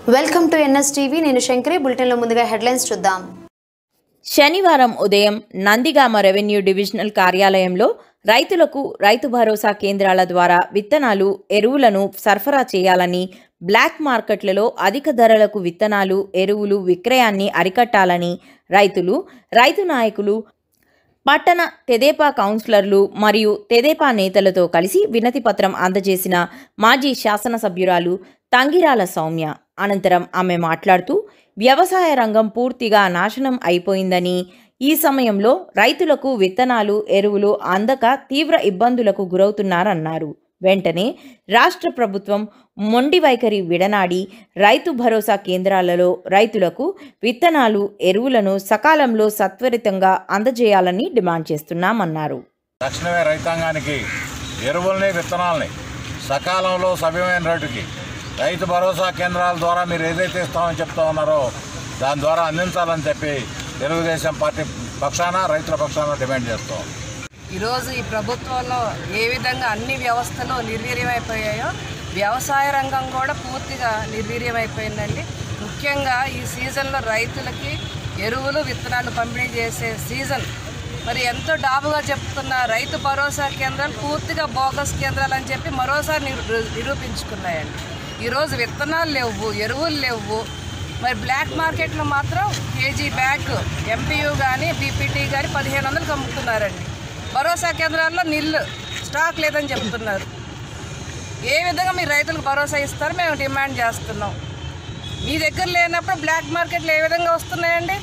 welcome to NS TV నేను శంకరి బులెటిన్లో ముందుగా హెడ్లైన్స్ చూద్దాం శనివారం ఉదయం నందిగామ రెవెన్యూ డివిజనల్ కార్యాలయంలో రైతులకు రైతు భరోసా కేంద్రాల ద్వారా విత్తనాలు ఎరువులను సరఫరా చేయాలని బ్లాక్ మార్కెట్లలో అధిక ధరలకు విత్తనాలు ఎరువులు విక్రయాన్ని అరికట్టాలని రైతులు రైతు నాయకులు పట్టణ తెదేపా కౌన్సిలర్లు మరియు తెదేపా నేతలతో కలిసి వినతి పత్రం అందజేసిన మాజీ శాసనసభ్యురాలు తంగిరాల సౌమ్య అనంతరం ఆమె మాట్లాడుతూ వ్యవసాయ రంగం పూర్తిగా నాశనం అయిపోయిందని ఈ సమయంలో రైతులకు విత్తనాలు ఎరువులు అందక తీవ్ర ఇబ్బందులకు గురవుతున్నారన్నారు వెంటనే రాష్ట్ర ప్రభుత్వం మొండి వైఖరి విడనాడి రైతు భరోసా కేంద్రాలలో రైతులకు విత్తనాలు ఎరువులను సకాలంలో సత్వరితంగా అందజేయాలని డిమాండ్ చేస్తున్నామన్నారు తక్షణమే రైతాంగానికి ఎరువుల్ని విత్తనాలని సకాలంలో సభ్యమైన రేటుకి రైతు భరోసా కేంద్రాల ద్వారా మీరు ఏదైతే ఇస్తామని చెప్తా ఉన్నారో దాని ద్వారా అందించాలని చెప్పి తెలుగుదేశం పార్టీ పక్షాన రైతుల పక్షాన డిమాండ్ చేస్తాం ఈరోజు ఈ ప్రభుత్వంలో ఏ విధంగా అన్ని వ్యవస్థలు నిర్వీర్యమైపోయాయో వ్యవసాయ రంగం కూడా పూర్తిగా నిర్వీర్యమైపోయిందండి ముఖ్యంగా ఈ సీజన్లో రైతులకి ఎరువులు విత్తనాలు పంపిణీ చేసే సీజన్ మరి ఎంతో డాబుగా చెప్తున్న రైతు భరోసా కేంద్రాలు పూర్తిగా బోగస్ కేంద్రాలు అని చెప్పి మరోసారి నిరూ- నిరూపించుకున్నాయండి ఈరోజు విత్తనాలు లేవు ఎరువులు లేవు మరి బ్లాక్ మార్కెట్లో మాత్రం కేజీ బ్యాగ్ ఎంపీయూ కానీ బీపీటీ కానీ పదిహేను వందలకు అమ్ముతున్నారండి భరోసా కేంద్రాల్లో నిల్లు స్టాక్ లేదని చెప్తున్నారు ఏ విధంగా మీరు రైతులకు భరోసా ఇస్తారో మేము డిమాండ్ చేస్తున్నాం మీ దగ్గర లేనప్పుడు బ్లాక్ మార్కెట్లు ఏ విధంగా వస్తున్నాయండి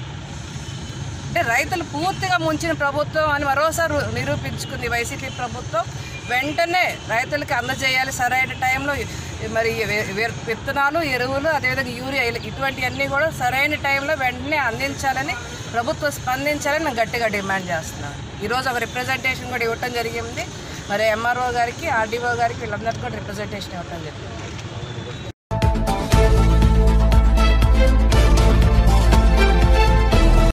అంటే రైతులు పూర్తిగా ముంచిన ప్రభుత్వం అని మరోసారి నిరూపించుకుంది వైసీపీ ప్రభుత్వం వెంటనే రైతులకి అందజేయాలి సరైన టైంలో మరి వి- వి- విత్తనాలు ఎరువులు అదేవిధంగా యూరియా ఇలా ఇటువంటివన్నీ కూడా సరైన టైంలో వెంటనే అందించాలని ప్రభుత్వం స్పందించాలని నేను గట్టిగా డిమాండ్ చేస్తున్నాను ఈరోజు ఒక రిప్రజెంటేషన్ కూడా ఇవ్వటం జరిగింది మరి ఎంఆర్ఓ గారికి ఆర్డీఓ గారికి వీళ్ళందరికీ కూడా రిప్రజెంటేషన్ ఇవ్వటం జరిగింది